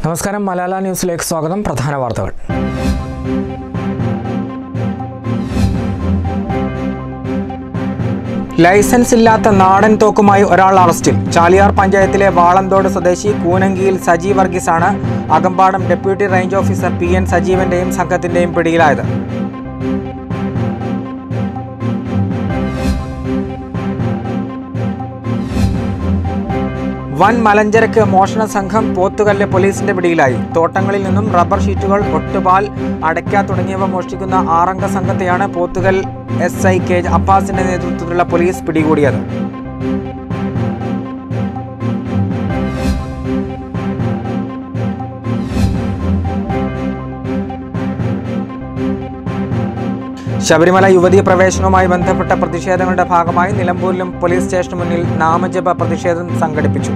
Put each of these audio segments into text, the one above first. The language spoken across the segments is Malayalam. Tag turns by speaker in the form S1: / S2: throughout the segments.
S1: നമസ്കാരം മലയാള ന്യൂസിലേക്ക് സ്വാഗതം പ്രധാന വാർത്തകൾ ലൈസൻസ് ഇല്ലാത്ത നാടൻ തോക്കുമായി ഒരാൾ അറസ്റ്റിൽ ചാലിയാർ പഞ്ചായത്തിലെ വാളന്തോട് സ്വദേശി കൂനങ്കിയിൽ സജി വർഗീസാണ് Akampadam deputy range officer P N സജീവന്റെയും സംഘത്തിന്റെയും പിടിയിലായത് വൻ മലഞ്ചരക്ക് മോഷണ സംഘം പോത്തുകല്ല് പോലീസിന്റെ പിടിയിലായി തോട്ടങ്ങളിൽ നിന്നും റബ്ബർ ഷീറ്റുകൾ ഒട്ടുപാൽ അടയ്ക്ക തുടങ്ങിയവ മോഷ്ടിക്കുന്ന ആറംഗ സംഘത്തെയാണ് പോത്തുകൽ എസ് ഐ കെ അബ്ബാസിന്റെ നേതൃത്വത്തിലുള്ള പോലീസ് പിടികൂടിയത് ശബരിമല യുവതീ പ്രവേശനവുമായി ബന്ധപ്പെട്ട പ്രതിഷേധങ്ങളുടെ ഭാഗമായി നിലമ്പൂരിലും പോലീസ് സ്റ്റേഷന് മുന്നിൽ നാമജപ പ്രതിഷേധം സംഘടിപ്പിച്ചു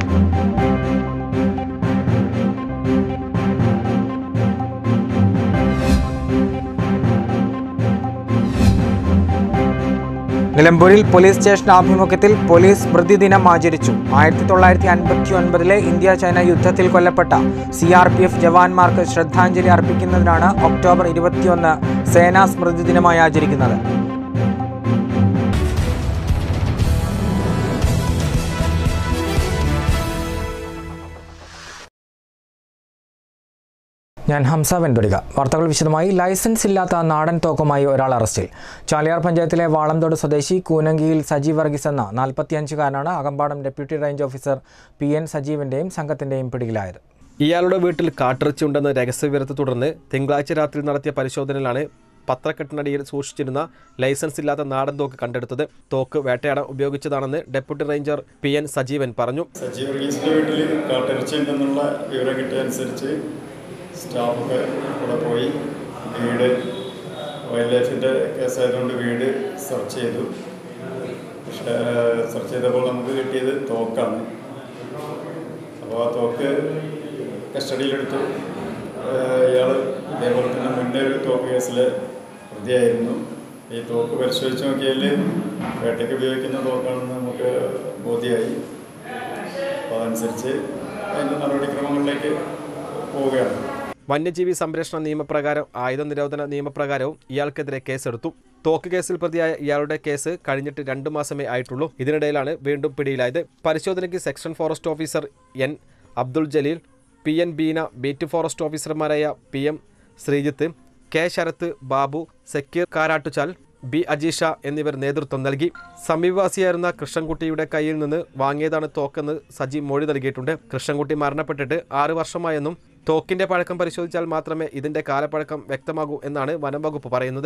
S1: നിലമ്പൂരിൽ പോലീസ് സ്റ്റേഷൻ ആഭിമുഖ്യത്തിൽ പോലീസ് സ്മൃതി ദിനം ആചരിച്ചു ആയിരത്തി തൊള്ളായിരത്തി അൻപത്തി ഒൻപതിലെ ഇന്ത്യ ചൈന യുദ്ധത്തിൽ കൊല്ലപ്പെട്ട സി ആർ പി എഫ് ജവാന്മാർക്ക് ശ്രദ്ധാഞ്ജലി അർപ്പിക്കുന്നതിനാണ് ഒക്ടോബർ ഇരുപത്തിയൊന്ന് സേനാ സ്മൃതി ദിനമായി ആചരിക്കുന്നത് ഞാൻ ഹംസ വെന്തുടിക വാർത്തകൾ വിശദമായി ലൈസൻസ് ഇല്ലാത്ത നാടൻ തോക്കുമായി ഒരാൾ അറസ്റ്റിൽ ചാലിയാർ പഞ്ചായത്തിലെ വാളംതോട് സ്വദേശി കൂനങ്കിയിൽ സജീവ് വർഗീസ് എന്ന നാൽപ്പത്തിയഞ്ചുകാരനാണ് Akampadam deputy range officer P N സജീവിൻ്റെയും സംഘത്തിൻ്റെയും പിടിയിലായത്
S2: ഇയാളുടെ വീട്ടിൽ കാട്ടിറച്ചിയുണ്ടെന്ന് രഹസ്യവിവരത്തെ തുടർന്ന് തിങ്കളാഴ്ച രാത്രി നടത്തിയ പരിശോധനയിലാണ് പത്രക്കെട്ടിനടിയിൽ സൂക്ഷിച്ചിരുന്ന ലൈസൻസ് ഇല്ലാത്ത നാടൻ തോക്ക് കണ്ടെടുത്തത് തോക്ക് വേട്ടയാടാൻ ഉപയോഗിച്ചതാണെന്ന് deputy ranger P N Sajeevan പറഞ്ഞു
S3: സജീവ് വർഗീസിൻ്റെ വീട്ടിൽ കാട്ടിറച്ചി ഉണ്ടെന്നുള്ള വിവരം കിട്ടിയ അനുസരിച്ച് സ്റ്റാഫൊക്കെ കൂടെ പോയി വീട് വൈൽഡ് ലൈഫിൻ്റെ കേസായതുകൊണ്ട് വീട് സെർച്ച് ചെയ്തു പക്ഷേ സെർച്ച് ചെയ്തപ്പോൾ നമുക്ക് കിട്ടിയത് തോക്കാണ് അപ്പോൾ ആ തോക്ക് കസ്റ്റഡിയിലെടുത്തു ഇയാൾ ഇതേപോലെ തന്നെ മുന്നേ ഒരു തോക്ക് കേസിൽ പ്രതിയായിരുന്നു ഈ തോക്ക് പരിശോധിച്ച് നോക്കിയാൽ വേട്ടയ്ക്ക് ഉപയോഗിക്കുന്ന തോക്കാണെന്ന് നമുക്ക് ബോധ്യമായി അപ്പോൾ അതനുസരിച്ച് അതിൻ്റെ നടപടിക്രമങ്ങളിലേക്ക് പോവുകയാണ്
S2: വന്യജീവി സംരക്ഷണ നിയമപ്രകാരം ആയുധ നിരോധന നിയമപ്രകാരവും ഇയാൾക്കെതിരെ കേസെടുത്തു തോക്ക് കേസിൽ പ്രതിയായ ഇയാളുടെ കേസ് കഴിഞ്ഞിട്ട് രണ്ടു മാസമേ ആയിട്ടുള്ളൂ ഇതിനിടയിലാണ് വീണ്ടും പിടിയിലായത് പരിശോധനയ്ക്ക് section forest officer N Abdul Jaleel P N Beena beat forest ഓഫീസർമാരായ P M Sreejith K Sarath Babu Zakir Karattuchal B Ajeesha എന്നിവർ നേതൃത്വം നൽകി സമീപവാസിയായിരുന്ന കൃഷ്ണൻകുട്ടിയുടെ കയ്യിൽ നിന്ന് വാങ്ങിയതാണ് തോക്കെന്ന് സജി മൊഴി നൽകിയിട്ടുണ്ട് കൃഷ്ണൻകുട്ടി മരണപ്പെട്ടിട്ട് ആറ് വർഷമായെന്നും തോക്കിന്റെ പഴക്കം പരിശോധിച്ചാൽ മാത്രമേ ഇതിന്റെ കാലപ്പഴക്കം വ്യക്തമാകൂ എന്നാണ് വനം വകുപ്പ് പറയുന്നത്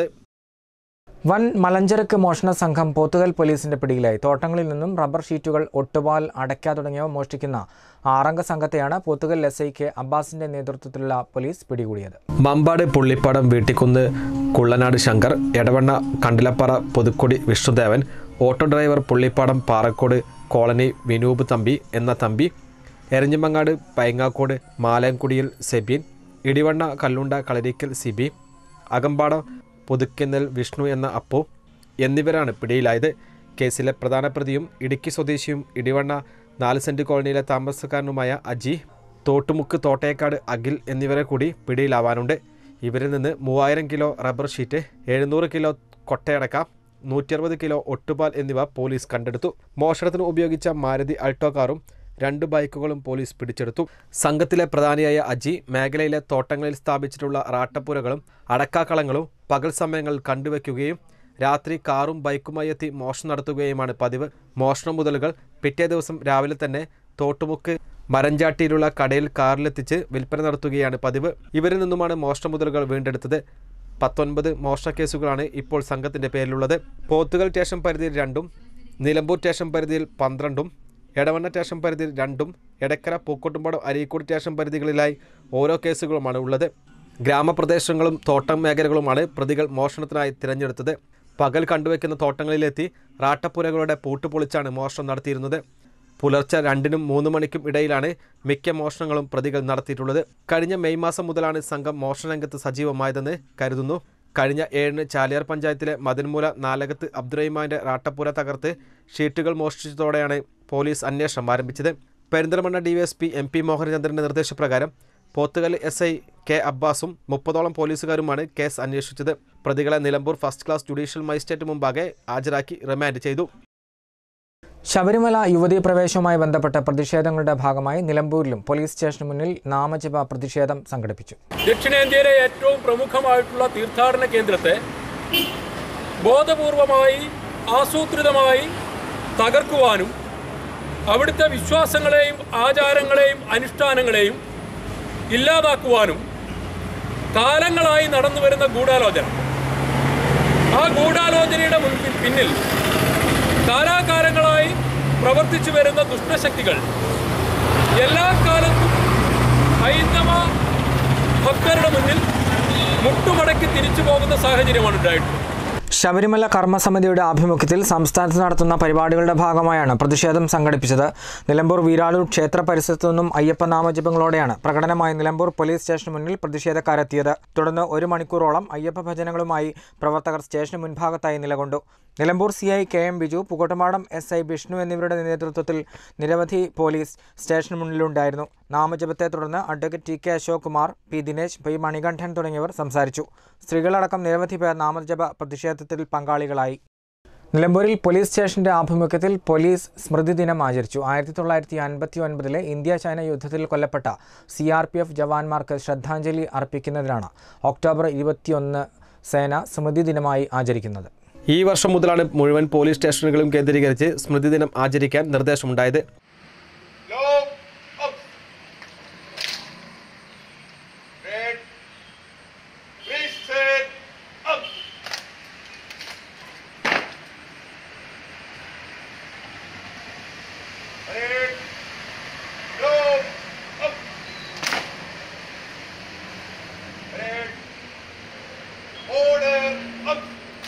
S1: വൻ മലഞ്ചരക്ക് മോഷണ സംഘം പോത്തുകൽ പോലീസിന്റെ പിടിയിലായി തോട്ടങ്ങളിൽ നിന്നും റബ്ബർ ഷീറ്റുകൾ ഒട്ടുപാൽ അടയ്ക്ക തുടങ്ങിയവ മോഷ്ടിക്കുന്ന ആറംഗ സംഘത്തെയാണ് പോത്തുകൽ എസ് ഐ കെ അബ്ബാസിന്റെ നേതൃത്വത്തിലുള്ള പോലീസ് പിടികൂടിയത്
S2: Mambad Pullippadam Veettikkunnu Kullanad Shankar Edavanna Kandilappara Puthukkodi Vishnudevan auto driver Pullippadam Parakkode colony Vinoop Thampi എന്ന തമ്പി എരഞ്ഞിമങ്ങാട് പൈങ്ങാക്കോട് മാലയംകുടിയിൽ സെബീൻ ഇടിവണ്ണ കല്ലുണ്ട കളരിക്കൽ സിബി അകമ്പാടം പുതുക്കന്നൽ വിഷ്ണു എന്ന അപ്പു എന്നിവരാണ് പിടിയിലായത് കേസിലെ പ്രധാന പ്രതിയും ഇടുക്കി സ്വദേശിയും ഇടിവണ്ണ നാല് സെൻറ്റ് കോളനിയിലെ താമസക്കാരനുമായ അജി തോട്ടുമുക്ക് തോട്ടേക്കാട് അഖിൽ എന്നിവരെ കൂടി പിടിയിലാവാനുണ്ട് ഇവരിൽ നിന്ന് മൂവായിരം കിലോ റബ്ബർ ഷീറ്റ് എഴുന്നൂറ് കിലോ കൊട്ടയടക്ക നൂറ്ററുപത് കിലോ ഒട്ടുപാൽ എന്നിവ പോലീസ് കണ്ടെടുത്തു മോഷണത്തിന് ഉപയോഗിച്ച മാരുതി അൾട്ടോ കാറും രണ്ട് ബൈക്കുകളും പോലീസ് പിടിച്ചെടുത്തു സംഘത്തിലെ പ്രധാനിയായ അജി മേഖലയിലെ തോട്ടങ്ങളിൽ സ്ഥാപിച്ചിട്ടുള്ള റാട്ടപ്പുരകളും അടക്കാക്കളങ്ങളും പകൽ സമയങ്ങളിൽ കണ്ടുവയ്ക്കുകയും രാത്രി കാറും ബൈക്കുമായി എത്തി മോഷണം നടത്തുകയുമാണ് പതിവ് മോഷണ മുതലുകൾ പിറ്റേ ദിവസം രാവിലെ തന്നെ തോട്ടുമുക്ക് മരഞ്ചാട്ടിയിലുള്ള കടയിൽ കാറിലെത്തിച്ച് വിൽപ്പന നടത്തുകയാണ് പതിവ് ഇവരിൽ നിന്നുമാണ് മോഷണ മുതലുകൾ വീണ്ടെടുത്തത് പത്തൊൻപത് മോഷണ കേസുകളാണ് ഇപ്പോൾ സംഘത്തിന്റെ പേരിലുള്ളത് പോത്തുകൽ സ്റ്റേഷൻ പരിധിയിൽ രണ്ടും നിലമ്പൂർ സ്റ്റേഷൻ പരിധിയിൽ പന്ത്രണ്ടും എടവണ്ണ സ്റ്റേഷൻ പരിധിയിൽ രണ്ടും എടക്കര പൂക്കോട്ടുംപാടം അരീക്കോട് സ്റ്റേഷൻ പരിധികളിലായി ഓരോ കേസുകളുമാണ് ഉള്ളത് ഗ്രാമപ്രദേശങ്ങളും തോട്ടം മേഖലകളുമാണ് പ്രതികൾ മോഷണത്തിനായി തിരഞ്ഞെടുത്തത് പകൽ കണ്ടുവയ്ക്കുന്ന തോട്ടങ്ങളിലെത്തി റാട്ടപ്പുരകളുടെ പൂട്ട് പൊളിച്ചാണ് മോഷണം നടത്തിയിരുന്നത് പുലർച്ചെ രണ്ടിനും മൂന്ന് മണിക്കും ഇടയിലാണ് മിക്ക മോഷണങ്ങളും പ്രതികൾ നടത്തിയിട്ടുള്ളത് കഴിഞ്ഞ മെയ് മാസം മുതലാണ് സംഘം മോഷണരംഗത്ത് സജീവമായതെന്ന് കരുതുന്നു കഴിഞ്ഞ ഏഴിന് ചാലിയാർ പഞ്ചായത്തിലെ മദൻമൂല നാലകത്ത് അബ്ദുറഹിമാന്റെ റാട്ടപ്പുര തകർത്ത് ഷീറ്റുകൾ മോഷ്ടിച്ചതോടെയാണ് പോലീസ് അന്വേഷണം ആരംഭിച്ചത് പെരിന്തൽമണ്ണ ഡിവൈഎസ്പി എം പി മോഹനചന്ദ്രന്റെ നിർദ്ദേശപ്രകാരം പോത്തുകൽ എസ് ഐ കെ അബ്ബാസും മുപ്പതോളം പോലീസുകാരുമാണ് കേസ് അന്വേഷിച്ചത് പ്രതികളെ Nilambur first class judicial magistrate മുമ്പാകെ ഹാജരാക്കി റിമാൻഡ് ചെയ്തു
S1: ശബരിമല യുവതീ പ്രവേശവുമായി ബന്ധപ്പെട്ട പ്രതിഷേധങ്ങളുടെ ഭാഗമായി നിലമ്പൂരിലും പോലീസ് സ്റ്റേഷന് മുന്നിൽ നാമജപ പ്രതിഷേധം സംഘടിപ്പിച്ചു
S4: ദക്ഷിണേന്ത്യയിലെ ഏറ്റവും പ്രമുഖമായിട്ടുള്ള തീർത്ഥാടന കേന്ദ്രത്തെ ബോധപൂർവമായി ആസൂത്രിതമായി തകർക്കുവാനും അവിടുത്തെ വിശ്വാസങ്ങളെയും ആചാരങ്ങളെയും അനുഷ്ഠാനങ്ങളെയും ഇല്ലാതാക്കുവാനും കാലങ്ങളായി നടന്നു വരുന്ന ഗൂഢാലോചന ആ ഗൂഢാലോചനയുടെ മുൻപിൽ പിന്നിൽ കാലാകാലങ്ങളായി പ്രവർത്തിച്ചു വരുന്ന ദുഷ്ടശക്തികൾ എല്ലാ കാലത്തും ഹൈന്ദവ ഭക്തരുടെ മുന്നിൽ മുട്ടുമടക്കി തിരിച്ചു പോകുന്ന സാഹചര്യമാണ് ഉണ്ടായിട്ടുള്ളത്
S1: ശബരിമല കർമ്മസമിതിയുടെ ആഭിമുഖ്യത്തിൽ സംസ്ഥാനത്ത് നടത്തുന്ന പരിപാടികളുടെ ഭാഗമായാണ് പ്രതിഷേധം സംഘടിപ്പിച്ചത് നിലമ്പൂർ വീരാളൂർ ക്ഷേത്ര പരിസരത്തു നിന്നും അയ്യപ്പ നാമജപങ്ങളോടെയാണ് പ്രകടനമായി നിലമ്പൂർ പോലീസ് സ്റ്റേഷന് മുന്നിൽ പ്രതിഷേധക്കാരെത്തിയത് തുടർന്ന് ഒരു മണിക്കൂറോളം അയ്യപ്പ ഭജനങ്ങളുമായി പ്രവർത്തകർ സ്റ്റേഷന് മുൻഭാഗത്തായി നിലകൊണ്ടു Nilambur C I K M Biju Pukattumadam S I Vishnu എന്നിവരുടെ നേതൃത്വത്തിൽ നിരവധി പോലീസ് സ്റ്റേഷന് മുന്നിലുണ്ടായിരുന്നു നാമജപത്തെ തുടർന്ന് advocate T K Ashok Kumar P Dinesh P Manikandan തുടങ്ങിയവർ സംസാരിച്ചു സ്ത്രീകളടക്കം നിരവധി പേർ നാമജപ പ്രതിഷേധത്തിൽ പങ്കാളികളായി നിലമ്പൂരിൽ പോലീസ് സ്റ്റേഷന്റെ ആഭിമുഖ്യത്തിൽ പോലീസ് സ്മൃതി ദിനം ആചരിച്ചു ആയിരത്തി തൊള്ളായിരത്തി അൻപത്തി ഒൻപതിലെ ഇന്ത്യ ചൈന യുദ്ധത്തിൽ കൊല്ലപ്പെട്ട സി ആർ പി എഫ് ജവാന്മാർക്ക് ശ്രദ്ധാഞ്ജലി അർപ്പിക്കുന്നതിനാണ് ഒക്ടോബർ ഇരുപത്തിയൊന്ന് സേന സ്മൃതി ദിനമായി ആചരിക്കുന്നത്
S2: ഈ വർഷം മുതലാണ് മുഴുവൻ പോലീസ് സ്റ്റേഷനുകളും കേന്ദ്രീകരിച്ച് സ്മൃതി ദിനം ആചരിക്കാൻ നിർദ്ദേശമുണ്ടായത്
S5: Low, up. Red. Please set up. Red. Low, up. Red. Order, up.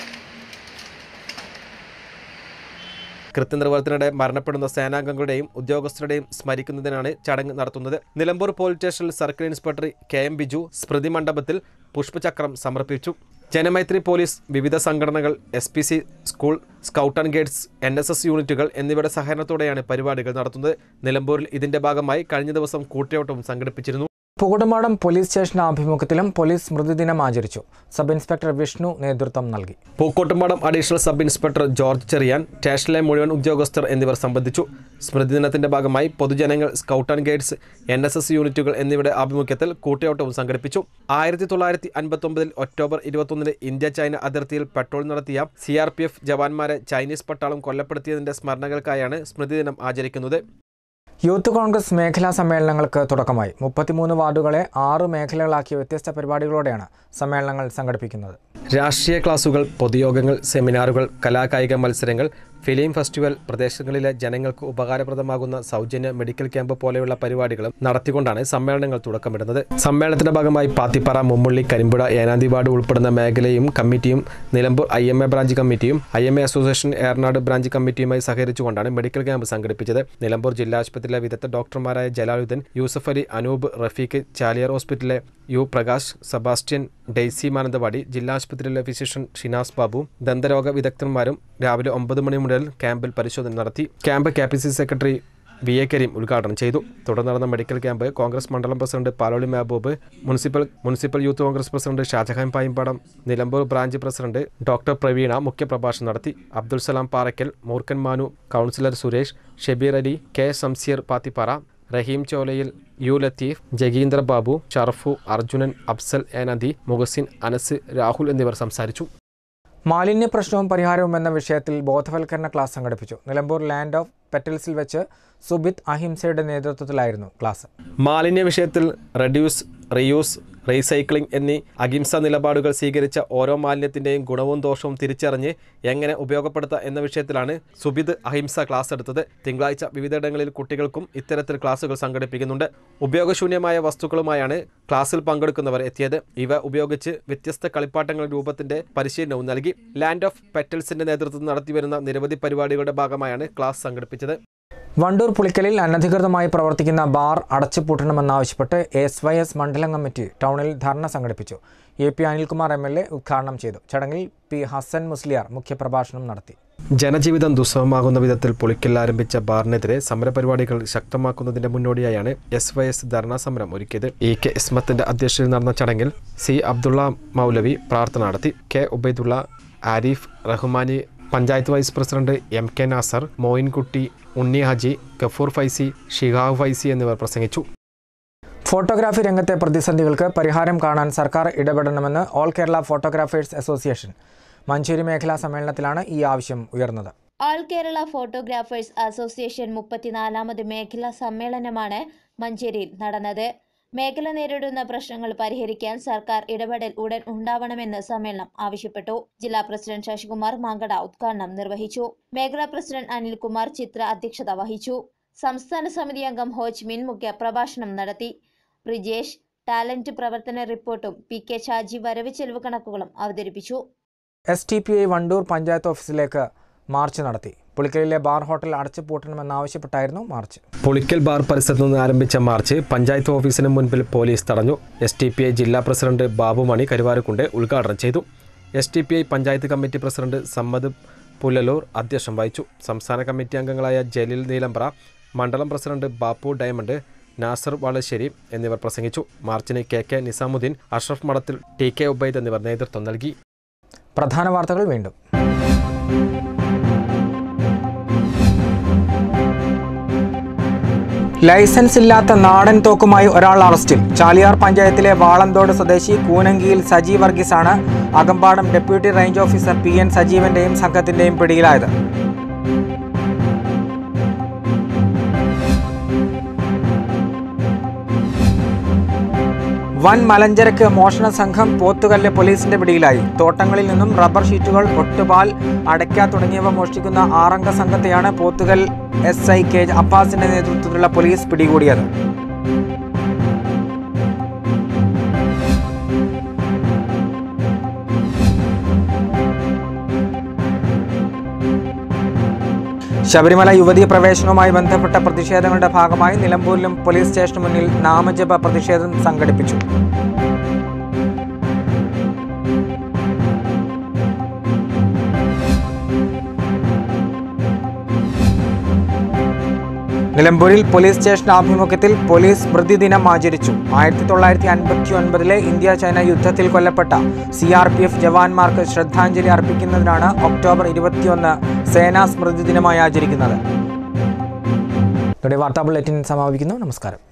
S2: കൃത്യനിർവഹണത്തിനിടെ മരണപ്പെടുന്ന സേനാംഗങ്ങളുടെയും ഉദ്യോഗസ്ഥരുടെയും സ്മരിക്കുന്നതിനാണ് ചടങ്ങ് നടത്തുന്നത് നിലമ്പൂർ പോലീസ് സ്റ്റേഷനിൽ circle inspector K M Biju സ്മൃതി മണ്ഡപത്തിൽ പുഷ്പചക്രം സമർപ്പിച്ചു ജനമൈത്രി പോലീസ് വിവിധ സംഘടനകൾ S P C school scout and guides N S S യൂണിറ്റുകൾ എന്നിവയുടെ സഹകരണത്തോടെയാണ് പരിപാടികൾ നടത്തുന്നത് നിലമ്പൂരിൽ ഇതിന്റെ ഭാഗമായി കഴിഞ്ഞ ദിവസം കൂട്ടിയോട്ടവും സംഘടിപ്പിച്ചിരുന്നു
S1: പുകുടുമാടം പോലീസ് സ്റ്റേഷൻ ആഭിമുഖ്യത്തിലും പോലീസ് സ്മൃതി ദിനം ആചരിച്ചു സബ് ഇൻസ്പെക്ടർ വിഷ്ണു നേതൃത്വം നൽകി
S2: Pookkottumpadam additional sub inspector George Cherian സ്റ്റേഷനിലെ മുഴുവൻ ഉദ്യോഗസ്ഥർ എന്നിവർ സംബന്ധിച്ചു സ്മൃതി ദിനത്തിന്റെ ഭാഗമായി പൊതുജനങ്ങൾ scout and guides N S S യൂണിറ്റുകൾ എന്നിവയുടെ ആഭിമുഖ്യത്തിൽ കൂട്ടയോട്ടവും സംഘടിപ്പിച്ചു ആയിരത്തി തൊള്ളായിരത്തി അൻപത്തൊമ്പതിൽ ഒക്ടോബർ ഇരുപത്തൊന്നിന് ഇന്ത്യ ചൈന അതിർത്തിയിൽ പെട്രോൾ നടത്തിയ സി ആർ പി എഫ് ജവാന്മാരെ ചൈനീസ് പട്ടാളം കൊല്ലപ്പെടുത്തിയതിന്റെ സ്മരണകൾക്കായാണ് സ്മൃതി ദിനം ആചരിക്കുന്നത്
S1: യൂത്ത് കോൺഗ്രസ് മേഖലാ സമ്മേളനങ്ങൾക്ക് തുടക്കമായി മുപ്പത്തിമൂന്ന് വാർഡുകളെ ആറ് മേഖലകളാക്കിയ വ്യത്യസ്ത പരിപാടികളോടെയാണ് സമ്മേളനങ്ങൾ സംഘടിപ്പിക്കുന്നത്
S2: രാഷ്ട്രീയ ക്ലാസുകൾ പൊതുയോഗങ്ങൾ സെമിനാറുകൾ കലാകായിക മത്സരങ്ങൾ ഫിലിം ഫെസ്റ്റിവൽ പ്രദേശങ്ങളിലെ ജനങ്ങൾക്ക് ഉപകാരപ്രദമാകുന്ന സൗജന്യ മെഡിക്കൽ ക്യാമ്പ് പോലെയുള്ള പരിപാടികളും നടത്തിക്കൊണ്ടാണ് സമ്മേളനങ്ങൾ തുടക്കമിടുന്നത് സമ്മേളനത്തിന്റെ ഭാഗമായി പാത്തിപ്പാറ മുമ്മുള്ളി കരിമ്പുഴ ഏനാന്തി വാർഡ് ഉൾപ്പെടുന്ന മേഖലയും കമ്മിറ്റിയും Nilambur I M A branch കമ്മിറ്റിയും I M A association Eranad branch കമ്മിറ്റിയുമായി സഹകരിച്ചുകൊണ്ടാണ് മെഡിക്കൽ ക്യാമ്പ് സംഘടിപ്പിച്ചത് നിലമ്പൂർ ജില്ലാ ആശുപത്രിയിലെ വിദഗ്ധ ഡോക്ടർമാരായ ജലാലുദ്ദീൻ യൂസഫ് അലി അനൂപ് റഫീഖ് ചാലിയർ ഹോസ്പിറ്റലിലെ യു പ്രകാശ് സെബാസ്റ്റ്യൻ ഡെയ്സി മാനന്തവാടി ജില്ലാ ആശുപത്രിയിലെ ഫിസിഷ്യൻ ഷിനാസ് ബാബു ദന്തരോഗ വിദഗ്ധന്മാരും രാവിലെ ഒമ്പത് മണി മുതൽ ക്യാമ്പിൽ പരിശോധന നടത്തി camp K P C secretary V A Kareem ഉദ്ഘാടനം ചെയ്തു തുടർന്ന് നടന്ന മെഡിക്കൽ ക്യാമ്പ് കോൺഗ്രസ് മണ്ഡലം president Paloli Mehaboob municipal municipal youth Congress president Shajahan Payimpadam Nilambur branch president doctor Praveena മുഖ്യപ്രഭാഷണം നടത്തി Abdul Salam Parakkal Moorkkan Manu councillor Suresh Shabeer Ali K Samsir Pathippara Raheem ചോലയിൽ U Latheef Jagindra Babu Sharfu Arjunan Afsal Enanthi Muhsin Anas Rahul എന്നിവർ സംസാരിച്ചു
S1: മാലിന്യ പ്രശ്നവും പരിഹാരവും എന്ന വിഷയത്തിൽ ബോധവൽക്കരണ ക്ലാസ് സംഘടിപ്പിച്ചു നിലമ്പൂർ ലാൻഡ് ഓഫ് പെറ്റൽസിൽ വെച്ച് സുബിത് അഹിംസയുടെ നേതൃത്വത്തിലായിരുന്നു ക്ലാസ്
S2: മാലിന്യ വിഷയത്തിൽ റെഡ്യൂസ് റീയൂസ് റീസൈക്ലിംഗ് എന്നീ അഹിംസ നിലപാടുകൾ സ്വീകരിച്ച ഓരോ മാലിന്യത്തിൻ്റെയും ഗുണവും ദോഷവും തിരിച്ചറിഞ്ഞ് എങ്ങനെ ഉപയോഗപ്പെടുത്താം എന്ന വിഷയത്തിലാണ് സുബിത് അഹിംസ ക്ലാസ് എടുത്തത് തിങ്കളാഴ്ച വിവിധയിടങ്ങളിൽ കുട്ടികൾക്കും ഇത്തരത്തിൽ ക്ലാസുകൾ സംഘടിപ്പിക്കുന്നുണ്ട് ഉപയോഗശൂന്യമായ വസ്തുക്കളുമായാണ് ക്ലാസ്സിൽ പങ്കെടുക്കുന്നവർ എത്തിയത് ഇവ ഉപയോഗിച്ച് വ്യത്യസ്ത കളിപ്പാട്ടങ്ങൾ രൂപത്തിന്റെ പരിശീലനവും നൽകി ലാൻഡ് ഓഫ് പെറ്റൽസിന്റെ നേതൃത്വത്തിൽ നടത്തിവരുന്ന നിരവധി പരിപാടികളുടെ ഭാഗമായാണ് ക്ലാസ് സംഘടിപ്പിച്ചത്
S1: വണ്ടൂർ പുളിക്കലിൽ അനധികൃതമായി പ്രവർത്തിക്കുന്ന ബാർ അടച്ചുപൂട്ടണമെന്നാവശ്യപ്പെട്ട് എസ് വൈ എസ് മണ്ഡലം കമ്മിറ്റി ടൗണിൽ ധർണ സംഘടിപ്പിച്ചു A P Anilkumar M L A ഉദ്ഘാടനം ചെയ്തു ചടങ്ങിൽ പി ഹസൻ മുസ്ലിയാർ മുഖ്യപ്രഭാഷണം നടത്തി
S2: ജനജീവിതം ദുസ്സഹമാകുന്ന വിധത്തിൽ പൊളിക്കൽ ആരംഭിച്ച ബാറിനെതിരെ സമരപരിപാടികൾ ശക്തമാക്കുന്നതിന്റെ മുന്നോടിയായാണ് എസ് വൈ എസ് ധർണാ സമരം ഒരുക്കിയത് ഇ കെ ഇസ്മത്തിന്റെ അധ്യക്ഷതയിൽ നടന്ന ചടങ്ങിൽ സി അബ്ദുള്ള മൗലവി പ്രാർത്ഥന നടത്തി K Ubaidulla Arif Rahmani panchayat vice president M K Nasar Moinkutty Unni Haji Gafoor Faizy Shihab Faizy എന്നിവർ പ്രസംഗിച്ചു
S1: ഫോട്ടോഗ്രാഫി രംഗത്തെ പ്രതിസന്ധികൾക്ക് പരിഹാരം കാണാൻ സർക്കാർ ഇടപെടണമെന്ന് all Kerala photographers association Manjeri മേഖലാ സമ്മേളനത്തിലാണ് ഈ ആവശ്യം ഉയർന്നത്
S6: ആൾ കേരള ഫോട്ടോഗ്രാഫേഴ്സ് അസോസിയേഷൻ മുപ്പത്തിനാലാമത് മേഖലാ സമ്മേളനമാണ് മഞ്ചേരിയിൽ നടന്നത് മേഖല നേരിടുന്ന പ്രശ്നങ്ങൾ പരിഹരിക്കാൻ സർക്കാർ ഇടപെടൽ ഉടൻ ഉണ്ടാവണമെന്ന് സമ്മേളനം ആവശ്യപ്പെട്ടു ജില്ലാ പ്രസിഡന്റ് ശശികുമാർ മാങ്കട ഉദ്ഘാടനം നിർവഹിച്ചു മേഖലാ പ്രസിഡന്റ് അനിൽകുമാർ ചിത്ര അധ്യക്ഷത വഹിച്ചു സംസ്ഥാന സമിതി അംഗം ഹോച്ച്മിൻ മുഖ്യ പ്രഭാഷണം നടത്തി ബ്രിജേഷ് ടാലന്റ് പ്രവർത്തന റിപ്പോർട്ടും പി കെ ഷാജി വരവ് ചെലവ് കണക്കുകളും അവതരിപ്പിച്ചു
S1: S T P I Wandoor panchayat ഓഫീസിലേക്ക് മാർച്ച് നടത്തി പുളിക്കലിലെ ബാർ ഹോട്ടൽ അടച്ചുപൂട്ടണമെന്നാവശ്യപ്പെട്ടായിരുന്നു മാർച്ച്
S2: പൊളിക്കൽ ബാർ പരിസരത്ത് നിന്ന് ആരംഭിച്ച മാർച്ച് പഞ്ചായത്ത് ഓഫീസിന് മുൻപിൽ പോലീസ് തടഞ്ഞു എസ് ടി പി ഐ ജില്ലാ പ്രസിഡന്റ് ബാബുമണി കരുവാരക്കുണ്ട് ഉദ്ഘാടനം ചെയ്തു S T P I panchayat committee president Sammad Pullaloor അധ്യക്ഷം വഹിച്ചു സംസ്ഥാന കമ്മിറ്റി അംഗങ്ങളായ ജലീൽ നീലമ്പ്ര മണ്ഡലം പ്രസിഡന്റ് ബാപ്പു ഡയമണ്ട് നാസർ വളശ്ശേരി എന്നിവർ പ്രസംഗിച്ചു മാർച്ചിന് K K Nizamuddin Ashraf Madathil T K Ubaid എന്നിവർ നേതൃത്വം നൽകി
S1: പ്രധാന വാർത്തകൾ വീണ്ടും ലൈസൻസ് ഇല്ലാത്ത നാടൻ തോക്കുമായി ഒരാൾ അറസ്റ്റിൽ ചാലിയാർ പഞ്ചായത്തിലെ വാളന്തോട് സ്വദേശി കൂനങ്കിയിൽ സജി വർഗീസാണ് Akampadam deputy range officer P N സജീവന്റെയും സംഘത്തിന്റെയും പിടിയിലായത് വൻ മലഞ്ചരക്ക് മോഷണ സംഘം പോത്തുകല്ല് പോലീസിന്റെ പിടിയിലായി തോട്ടങ്ങളിൽ നിന്നും റബ്ബർ ഷീറ്റുകൾ ഒട്ടുപാൽ അടയ്ക്ക തുടങ്ങിയവ മോഷ്ടിക്കുന്ന ആറംഗ സംഘത്തെയാണ് പോത്തുകൽ എസ് ഐ കെ അബ്ബാസിന്റെ നേതൃത്വത്തിലുള്ള പോലീസ് പിടികൂടിയത് ശബരിമല യുവതീ പ്രവേശനവുമായി ബന്ധപ്പെട്ട പ്രതിഷേധങ്ങളുടെ ഭാഗമായി നിലമ്പൂരിലും പോലീസ് സ്റ്റേഷന് മുന്നിൽ നാമജപ പ്രതിഷേധം സംഘടിപ്പിച്ചു നിലമ്പൂരിൽ പോലീസ് സ്റ്റേഷൻ ആഭിമുഖ്യത്തിൽ പോലീസ് സ്മൃതി ദിനം ആചരിച്ചു ആയിരത്തി തൊള്ളായിരത്തി അൻപത്തി ഒൻപതിലെ ഇന്ത്യ ചൈന യുദ്ധത്തിൽ കൊല്ലപ്പെട്ട സി ആർ പി എഫ് ജവാന്മാർക്ക് ശ്രദ്ധാഞ്ജലി അർപ്പിക്കുന്നതിനാണ് ഒക്ടോബർ ഇരുപത്തിയൊന്ന് സേനാ സ്മൃതി ദിനമായി ആചരിക്കുന്നത് ഇതോടെ വാർത്താ ബുള്ളറ്റിൻ സമാപിക്കുന്നു നമസ്കാരം